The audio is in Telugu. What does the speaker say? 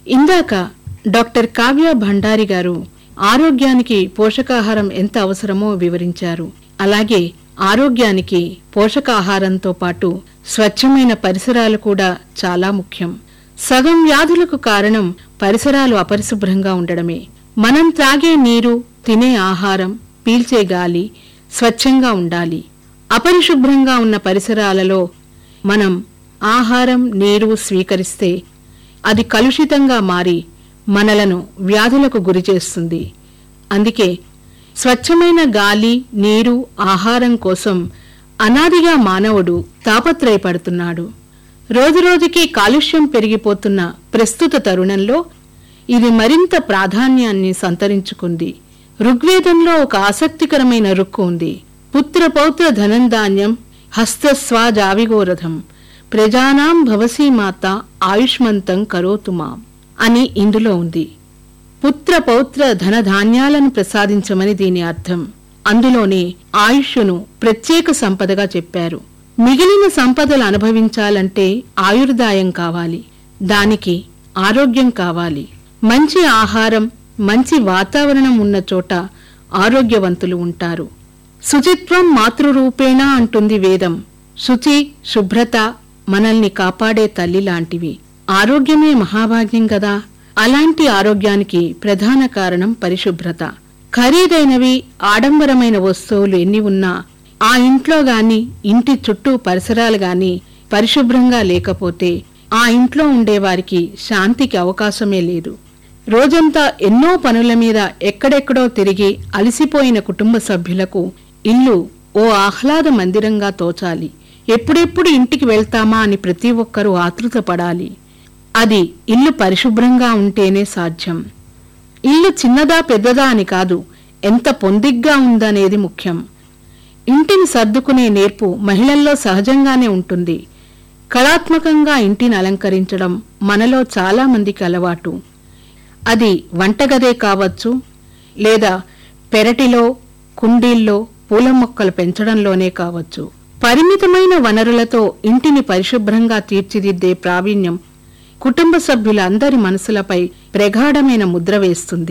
ఇందాక డాక్టర్ కావ్య భండారి గారు ఆరోగ్యానికి పోషకాహారం ఎంత అవసరమో వివరించారు అలాగే ఆరోగ్యానికి పోషకాహారంతో పాటు స్వచ్ఛమైన పరిసరాలు కూడా చాలా ముఖ్యం సగం వ్యాధులకు కారణం పరిసరాలు అపరిశుభ్రంగా ఉండడమే మనం త్రాగే నీరు తినే ఆహారం పీల్చే గాలి స్వచ్ఛంగా ఉండాలి అపరిశుభ్రంగా ఉన్న పరిసరాలలో మనం ఆహారం నీరు స్వీకరిస్తే అది కలుషితంగా మారి మనలను వ్యాధులకు గురిచేస్తుంది అందుకే స్వచ్ఛమైన గాలి నీరు ఆహారం కోసం అనాదిగా మానవుడు తాపత్రయపడుతున్నాడు రోజురోజుకి కాలుష్యం పెరిగిపోతున్న ప్రస్తుత తరుణంలో ఇది మరింత ప్రాధాన్యాన్ని సంతరించుకుంది ఋగ్వేదంలో ఒక ఆసక్తికరమైన రుక్కు ఉంది పుత్ర పౌత్ర ధనంధాన్యం హస్తస్వాజావిగోరథం ప్రజానాం భవసీ మాత ఆయుష్మంతం కరోతు మాం అని ఇందులో ఉంది పుత్ర పౌత్ర ధనధాన్యాలను ప్రసాదించమని దీని అర్థం అందులోనే ఆయుష్ను ప్రత్యేక సంపదగా చెప్పారు మిగిలిన సంపదలు అనుభవించాలంటే ఆయుర్దాయం కావాలి దానికి ఆరోగ్యం కావాలి మంచి ఆహారం మంచి వాతావరణం ఉన్న చోట ఆరోగ్యవంతులు ఉంటారు శుచిత్వం మాతృరూపేణ అంటుంది వేదం శుచి శుభ్రత మనల్ని కాపాడే తల్లి లాంటివి ఆరోగ్యమే మహాభాగ్యం కదా అలాంటి ఆరోగ్యానికి ప్రధాన కారణం పరిశుభ్రత ఖరీదైనవి ఆడంబరమైన వస్తువులు ఎన్ని ఉన్నా ఆ ఇంట్లో గాని ఇంటి చుట్టూ పరిసరాలు గాని పరిశుభ్రంగా లేకపోతే ఆ ఇంట్లో ఉండేవారికి శాంతికి అవకాశమే లేదు రోజంతా ఎన్నో పనుల మీద ఎక్కడెక్కడో తిరిగి అలసిపోయిన కుటుంబ సభ్యులకు ఇల్లు ఓ ఆహ్లాద మందిరంగా తోచాలి ఎప్పుడెప్పుడు ఇంటికి వెళ్తామా అని ప్రతి ఒక్కరూ ఆతృత పడాలి అది ఇల్లు పరిశుభ్రంగా ఉంటేనే సాధ్యం ఇల్లు చిన్నదా పెద్దదా అని కాదు ఎంత పొందిగ్గా ఉందనేది ముఖ్యం ఇంటిని సర్దుకునే నేర్పు మహిళల్లో సహజంగానే ఉంటుంది కళాత్మకంగా ఇంటిని అలంకరించడం మనలో చాలా మందికి అలవాటు అది వంటగదే కావచ్చు లేదా పెరటిలో కుండీల్లో పూల మొక్కలు పెంచడంలోనే కావచ్చు పరిమితమైన వనరులతో ఇంటిని పరిశుభ్రంగా తీర్చిదిద్దే ప్రావీణ్యం కుటుంబ సభ్యులందరి మనసులపై ప్రగాఢమైన ముద్ర వేస్తుంది